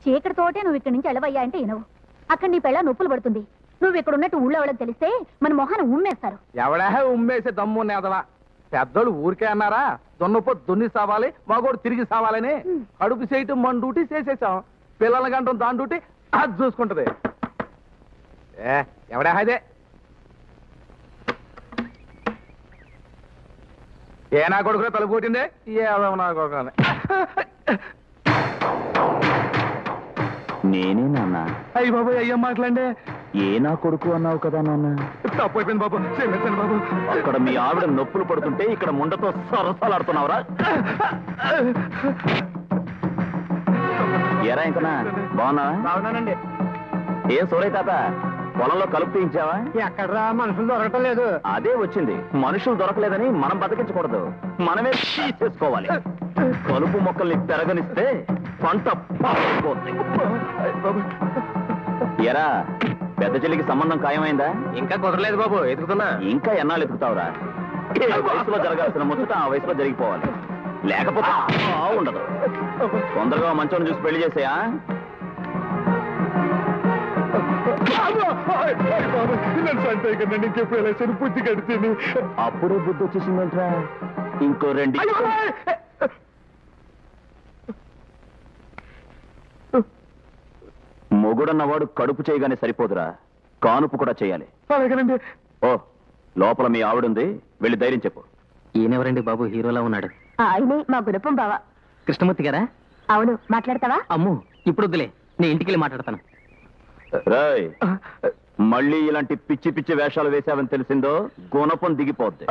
చీకటితోటే నువ్వు ఇక్కడి నుంచి వెళ్ళవయ్యా అంటే వినవు అక్కడ నీ పెళ్ళ నొప్పులు పడుతుంది నువ్వు ఇక్కడ ఉన్నట్టు ఊళ్ళో వాళ్ళకి తెలిస్తే మన మొహాన ఉమ్మేస్తారు ఎవడా ఉమ్మేసే దమ్ము నేదవా పెద్దోళ్ళు ఊరికే అన్నారా దున్నపో దున్ని సావాలి మగోడు తిరిగి సావాలని కడుపు చేయటం మన డ్యూటీ చేసేసాం పిల్లల గంటం దాని డ్యూటీ అది చూసుకుంటది ఏ ఎవడా అదే ఏ నా కొడుకులో తలుపు కొట్టింది ఏదో నా కొడుకు నేనే నాన్న అయ్యి బాబు అయ్యో మాట్లాడే ఏ నా కొడుకు అన్నావు కదా నాన్న తప్పు అయిపోయింది బాబు క్షమించండి బాబు అక్కడ మీ ఆవిడ నొప్పులు పడుతుంటే ఇక్కడ ముండతో సరసాలాడుతున్నావురా ఎరా ఇంకనా బాగున్నా బాగున్నానండి ఏం సోరయ్య తాత పొలంలో కలుపు తీయించావా ఎక్కడరా మనుషులు దొరకటం లేదు అదే వచ్చింది మనుషులు దొరకలేదని మనం బతికించకూడదు మనమే తీసేసుకోవాలి కలుపు మొక్కల్ని పెరగనిస్తే పంట పాడైపోతుంది. ఎరా పెద్ద చెల్లికి సంబంధం ఖాయమైందా ఇంకా కుదరలేదు బాబు ఎదుగుతున్నా ఇంకా ఎన్నాళ్ళు ఎత్తుకుతావురా ఏ వయసులో జరగాల్సిన ముచ్చట ఆ వయసులో జరిగిపోవాలి లేకపోతే ఆ ఉండదు తొందరగా మంచోని చూసి పెళ్లి చేసేయా ఇంకెప్పుడు ఎలా సరి బుద్ధి కడితేని అప్పుడే బుద్ధి వచ్చేసిందంట్రా ఇంకో రెండు మొగుడన్నవాడు కడుపు చేయగానే సరిపోదురా కానుపు కూడా చేయాలి అలాగేనండి ఓ లోపల మీ ఆవిడుంది వెళ్ళి ధైర్యం చెప్పు ఈయనెవరండి బాబు హీరోలా ఉన్నాడు ఆయనే మా గురపం బావ కృష్ణమూర్తి గారా అవును మాట్లాడతావా అమ్ము ఇప్పుడు వద్దులే నేను ఇంటికి వెళ్ళి మాట్లాడతాను రాయ్ మళ్ళీ ఇలాంటి పిచ్చి పిచ్చి వేషాలు వేశావని తెలిసిందో గుణపం దిగిపోద్ది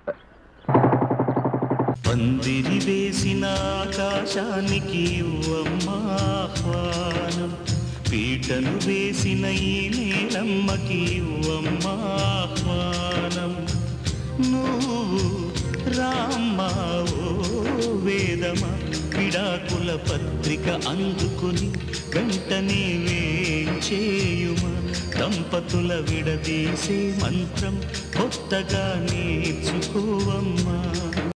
పందిరి వేసిన ఆకాశానికి ఇవ్వమ్మా ఆహ్వానం పీటను వేసిన ఈ నేలమ్మకి ఇవ్వమ్మా ఆహ్వానం నువ్వు రామ్మా ఓ వేదమా విడాకుల పత్రిక అందుకుని వెంటనే వేచేయుమా దంపతుల విడదీసే మంత్రం కొత్తగా నేర్చుకోవమ్మా